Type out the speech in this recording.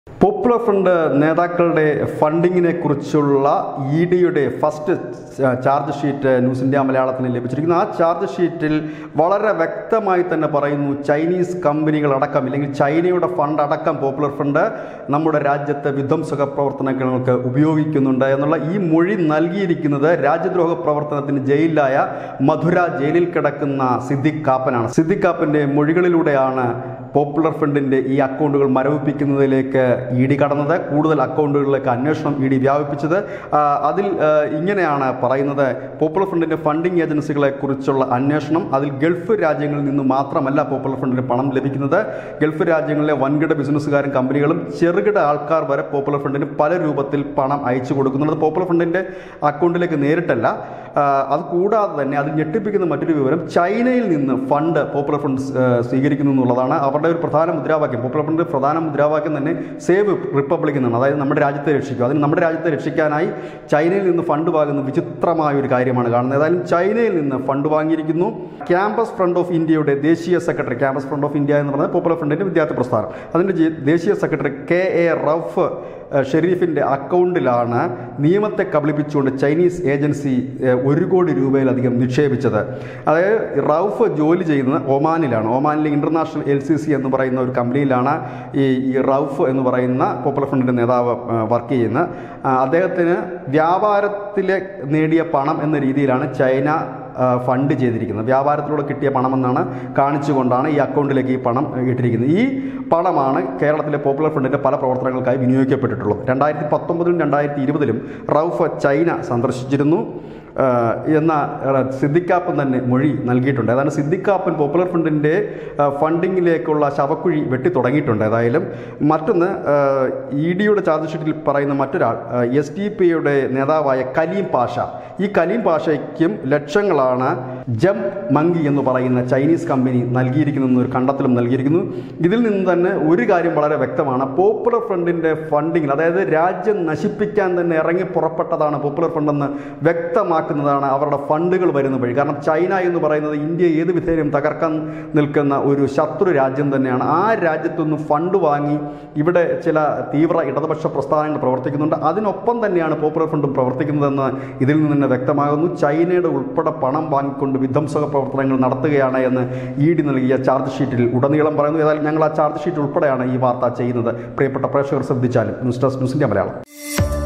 popular front നേതാക്കളുടെ ഫണ്ടിങ്ങിനെ കുറിച്ചുള്ള E ഡിയുടെ first charge sheet news India മലയാളത്തിന് ലഭിച്ചിരിക്കുന്നു ആ ചാർജ് ഷീറ്റിൽ വളരെ വ്യക്തമായി തന്നെ പറയുന്നു ചൈനീസ് കമ്പനികളടക്കം ഇല്ലെങ്കിൽ ചൈനയുടെ ഫണ്ട് അടക്കം പോപ്പുലർ ഫ്രണ്ട് നമ്മുടെ രാജ്യത്തെ വിധ്വംസക പ്രവർത്തനങ്ങൾക്ക് ഉപയോഗിക്കുന്നുണ്ട് എന്നുള്ള ഈ മൊഴി നൽകിയിരിക്കുന്നത് രാജ്യദ്രോഹ പ്രവർത്തനത്തിന് ജയിലിലായ മധുര ജയിലിൽ കിടക്കുന്ന സിദ്ദിഖ് കാപ്പനാണ് സിദ്ദിഖ് കാപ്പൻ്റെ മൊഴികളിലൂടെയാണ് പോപ്പുലർ ഫ്രണ്ടിൻ്റെ ഈ അക്കൗണ്ടുകൾ മരവിപ്പിക്കുന്നതിലേക്ക് ഇ ഡി കടന്നത് കൂടുതൽ അക്കൗണ്ടുകളിലേക്ക് അന്വേഷണം ഇ ഡി വ്യാപിപ്പിച്ചത് ആ, അതിൽ ആ, ഇങ്ങനെയാണ് പറയുന്നത് പോപ്പുലർ ഫ്രണ്ടിൻ്റെ ഫണ്ടിങ് ഏജൻസികളെ കുറിച്ചുള്ള അന്വേഷണം അതിൽ ഗൾഫ് രാജ്യങ്ങളിൽ നിന്ന് മാത്രമല്ല പോപ്പുലർ ഫ്രണ്ടിന് പണം ലഭിക്കുന്നത് ഗൾഫ് രാജ്യങ്ങളിലെ വൻകിട ബിസിനസ്സുകാരും കമ്പനികളും ചെറുകിട ആൾക്കാർ വരെ പോപ്പുലർ ഫ്രണ്ടിന് പല രൂപത്തിൽ പണം അയച്ചു കൊടുക്കുന്നുണ്ട് പോപ്പുലർ ഫ്രണ്ടിൻ്റെ അക്കൗണ്ടിലേക്ക് നേരിട്ടല്ല ആ, അത് കൂടാതെ തന്നെ അത് ഞെട്ടിപ്പിക്കുന്ന മറ്റൊരു വിവരം ചൈനയിൽ നിന്ന് ഫണ്ട് പോപ്പുലർ ഫ്രണ്ട് സ്- ആ, സ്വീകരിക്കുന്നു എന്നുള്ളതാണ് അവരുടെ ഒരു പ്രധാന മുദ്രാവാക്യം പോപ്പുലർ ഫ്രണ്ട് പ്രധാന മുദ്രാവാക്യം തന്നെ സേവ് റിപ്പബ്ലിക് എന്നാണ് അതായത് നമ്മുടെ രാജ്യത്തെ രക്ഷിക്കുക അതിന് നമ്മുടെ രാജ്യത്തെ രക്ഷിക്കാനായി ചൈനയിൽ നിന്ന് ഫണ്ട് വാങ്ങുന്ന വിചിത്രമായ ഒരു കാര്യമാണ് കാണുന്നത് ഏതായാലും ചൈനയിൽ നിന്ന് ഫണ്ട് വാങ്ങിയിരിക്കുന്നു ക്യാമ്പസ് ഫ്രണ്ട് ഓഫ് ഇന്ത്യയുടെ ദേശീയ secretary campus front of India എന്ന് പറയുന്നത് പോപ്പുലർ ഫ്രണ്ടിൻ്റെ വിദ്യാർത്ഥി പ്രസ്ഥാനം അതിൻ്റെ ജെ- ദേശീയ സെക്രട്ടറി കെ എ റൌഫ് ഏഹ് ഷെരീഫിൻ്റെ അക്കൗണ്ടിലാണ് നിയമത്തെ കബളിപ്പിച്ചുകൊണ്ട് ചൈനീസ് ഏജൻസി ഏഹ് ഒരു കോടി രൂപയിലധികം നിക്ഷേപിച്ചത് അതായത് റൌഫ് ജോലി ചെയ്യുന്നത് ഒമാനിലാണ് ഒമാനിലെ ഇൻ്റർനാഷണൽ എൽ സി സി എന്ന് പറയുന്ന ഒരു കമ്പനിയിലാണ് ഈ ഈ റൌഫ് എന്ന് പറയുന്ന പോപ്പുലർ ഫ്രണ്ടിൻ്റെ നേതാവ് വർക്ക് ചെയ്യുന്നത് ആ, അദ്ദേഹത്തിന് വ്യാപാരത്തിലെ നേടിയ പണം എന്ന രീതിയിലാണ് ചൈന ആ, ഫണ്ട് ചെയ്തിരിക്കുന്നത് വ്യാപാരത്തിലൂടെ കിട്ടിയ പണമെന്നാണ് കാണിച്ചുകൊണ്ടാണ് ഈ അക്കൗണ്ടിലേക്ക് ഈ പണം ഇട്ടിരിക്കുന്നത് ഈ പണമാണ് കേരളത്തിലെ പോപ്പുലർ ഫ്രണ്ടിൻ്റെ പല പ്രവർത്തനങ്ങൾക്കായി വിനിയോഗിക്കപ്പെട്ടിട്ടുള്ളത് രണ്ടായിരത്തി പത്തൊമ്പതിലും രണ്ടായിരത്തി ഇരുപതിലും റൌഫ് ചൈന സന്ദർശിച്ചിരുന്നു ആ, എന്ന ആ, സിദ്ദിഖാപ്പൻ തന്നെ മൊഴി നൽകിയിട്ടുണ്ട് ഏതാണ്ട് സിദ്ദിഖാപ്പൻ പോപ്പുലർ ഫ്രണ്ടിൻ്റെ ആ, ഫണ്ടിങ്ങിലേക്കുള്ള ശവക്കുഴി വെട്ടി തുടങ്ങിയിട്ടുണ്ട് ഏതായാലും മറ്റൊന്ന് ഇ ഡിയുടെ ചാർജ് ഷീറ്റിൽ പറയുന്ന മറ്റൊരാൾ എസ് ഡി പി യുടെ നേതാവായ കലീം പാഷ ഈ കലീം പാഷയ്ക്കും ലക്ഷങ്ങളാണ് ജം മങ്കി എന്ന് പറയുന്ന ചൈനീസ് കമ്പനി നൽകിയിരിക്കുന്ന ഒരു കണ്ടെത്തലും നൽകിയിരിക്കുന്നു ഇതിൽ നിന്ന് തന്നെ ഒരു കാര്യം വളരെ വ്യക്തമാണ് പോപ്പുലർ ഫ്രണ്ടിൻ്റെ ഫണ്ടിങ്ങിൽ അതായത് രാജ്യം നശിപ്പിക്കാൻ തന്നെ ഇറങ്ങി പുറപ്പെട്ടതാണ് പോപ്പുലർ ഫ്രണ്ടെന്ന് വ്യക്തമാക്കുന്നതാണ് അവരുടെ ഫണ്ടുകൾ വരുന്ന വഴി കാരണം ചൈന എന്ന് പറയുന്നത് ഇന്ത്യ ഏത് വിധേനയും തകർക്കാൻ നിൽക്കുന്ന ഒരു ശത്രു രാജ്യം തന്നെയാണ് ആ രാജ്യത്തുനിന്ന് ഫണ്ട് വാങ്ങി ഇവിടെ ചില തീവ്ര ഇടതുപക്ഷ പ്രസ്ഥാനങ്ങൾ പ്രവർത്തിക്കുന്നുണ്ട് അതിനൊപ്പം തന്നെയാണ് പോപ്പുലർ ഫ്രണ്ടും പ്രവർത്തിക്കുന്നതെന്ന് ഇതിൽ നിന്ന് തന്നെ വ്യക്തമാകുന്നു ചൈനയുടെ ഉൾപ്പെടെ പണം വാങ്ങിക്കൊണ്ട് വിധ്വംസക പ്രവർത്തനങ്ങൾ നടത്തുകയാണ് എന്ന് ഇ ഡി നൽകിയ ചാർജ് ഷീറ്റിൽ ഉടനീളം പറയുന്നു ഏതായാലും ഞങ്ങൾ ആ ചാർജ് ഷീറ്റ് ഉൾപ്പെടെയാണ് ഈ വാർത്ത ചെയ്യുന്നത് പ്രിയപ്പെട്ട പ്രേക്ഷകർ ശ്രദ്ധിച്ചാലും ന്യൂസ് ഡെസ്ക് ന്യൂസിൻ്റെ മലയാളം